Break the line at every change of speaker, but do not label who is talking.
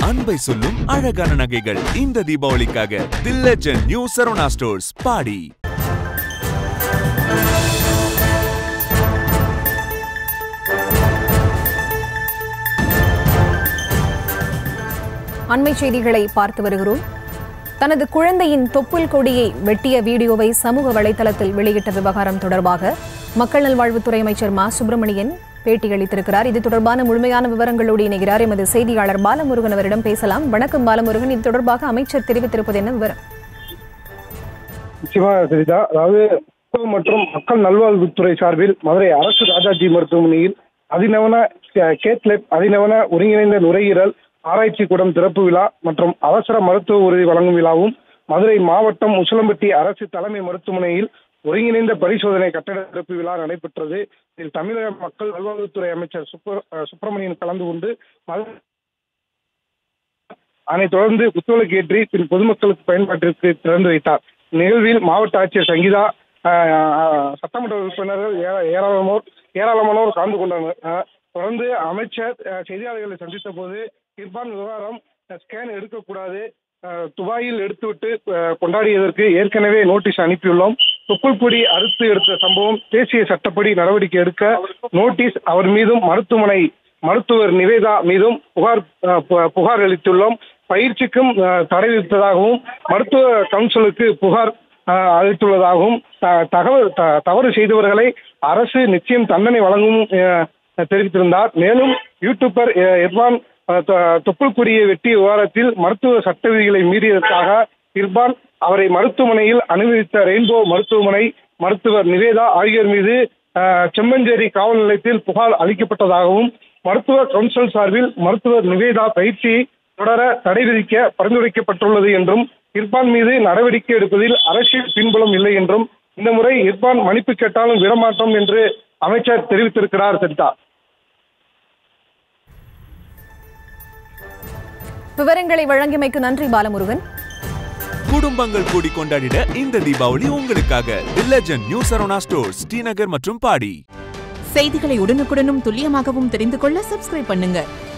அன்பை சொல்லும் அழகான நகைகள் இந்த தீபாவளிக்காக the legend new Saravana stores Padi
அண்மை செய்திகளை பார்த்து வருகிறோம் தனது குழந்தையின் தொப்புள் கொடியை வெட்டிய வீடியோவை சமூக வலைதளத்தில் வெளியிட்ட விவகாரம் தொடர்பாக மக்கள் நல்வாழ்வுத்துறை அமைச்சர் மா சுப்பிரமணியன் பேட்டியளித்திருக்கிறார் இது தொடர்பான முழுமையான விவரங்களோடு இணைகிறார் எமது செய்தியாளர் பாலமுருகன் அவரிடம் பேசலாம் வணக்கம் பாலமுருகன் இது தொடர்பாக அமைச்சர் தெரிவித்திருப்பது என்ன விவரம்
நிச்சயமா சரிதா அதாவது மருத்துவ மற்றும் மக்கள் நல்வாழ்வுத்துறை சார்பில் மதுரை அரசு ராஜாஜி மருத்துவமனையில் அதிநவன கேட்லெப் அதிநவன ஒருங்கிணைந்த நுரையீரல் ஆராய்ச்சி கூடம் திறப்பு விழா மற்றும் அவசர மருத்துவ உறுதி வழங்கும் விழாவும் மதுரை மாவட்டம் உசிலம்பட்டி அரசு தலைமை மருத்துவமனையில் ஒருங்கிணைந்த பரிசோதனை கட்டட திறப்பு விழா நடைபெற்றது இதில் தமிழக மக்கள் நல்வாழ்வுத்துறை அமைச்சர் சுப்ப- அஹ் சுப்பிரமணியன் கலந்து கொண்டு மதுரை அதனைத் தொடர்ந்து குத்துவிளக்கு ஏற்றி பின் பொதுமக்களுக்கு பயன்பாட்டிற்கு திறந்து வைத்தார் நிகழ்வில் மாவட்ட ஆட்சியர் சங்கீதா ஆஹ், ஆஹ், சட்டமன்ற உறுப்பினர்கள் ஏரா- ஏராளமானோர் ஏராளமானோர் கலந்து கொண்டனர் ஆஹ், தொடர்ந்து அமைச்சர் ஆஹ், செய்தியாளர்களை சந்தித்த போது இர்பான் விவகாரம் ஆஹ், ஸ்கேன் எடுக்கக்கூடாது ஆஹ், துபாயில் எடுத்துவிட்டு ஆஹ், கொண்டாடியதற்கு ஏற்கனவே நோட்டீஸ் அனுப்பியுள்ளோம் தொப்புள் கொடி அறுத்து எடுத்த சம்பவம் தேசிய சட்டப்படி நடவடிக்கை எடுக்க நோட்டீஸ் அவர் மீதும் மருத்துவமனை மருத்துவர் நிவேதா மீதும் புகார் அஹ், பு- புகார் அளித்துள்ளோம் பயிற்சிக்கும் அஹ், தடை விதித்ததாகவும் மருத்துவ கவுன்சிலுக்கு புகார் அஹ், அளித்துள்ளதாகவும் த- தகவல் த- தவறு செய்தவர்களை அரசு நிச்சயம் தண்டனை வழங்கும் அஹ், தெரிவித்திருந்தார் மேலும் யூடியூபர் அஹ், இர்பான் அஹ், தொ- தொப்புள் கொடியை வெட்டிய விவகாரத்தில் மருத்துவ சட்ட விதிகளை மீறியதற்காக இர்பான் அவரை மருத்துவமனையில் அனுமதித்த ரெயின்போ மருத்துவமனை மருத்துவர் நிவேதா ஆகியோர் மீது அஹ், செம்மஞ்சேரி காவல் நிலையத்தில் புகார் அளிக்கப்பட்டதாகவும் மருத்துவ கவுன்சில் சார்பில் மருத்துவர் நிவேதா பயிற்சியை தொடர தடை விதிக்க பரிந்துரைக்கப்பட்டுள்ளது என்றும் இர்பான் மீது நடவடிக்கை எடுப்பதில் அரசியல் பின்புலம் இல்லை என்றும் இந்த முறை இர்பான் மன்னிப்பு கேட்டாலும் விடமாட்டோம் என்று அமைச்சர் தெரிவித்திருக்கிறார் சரிதா
விவரங்களை வழங்கியமைக்கு நன்றி பாலமுருகன்
குடும்பங்கள் கூடி கொண்டாடிட இந்த தீபாவளி உங்களுக்காக the legend new Saravana stores Srinagar மற்றும் பாடி
செய்திகளை உடனுக்குடனும் துல்லியமாகவும் தெரிந்து கொள்ள சப்ஸ்கிரைப் பண்ணுங்க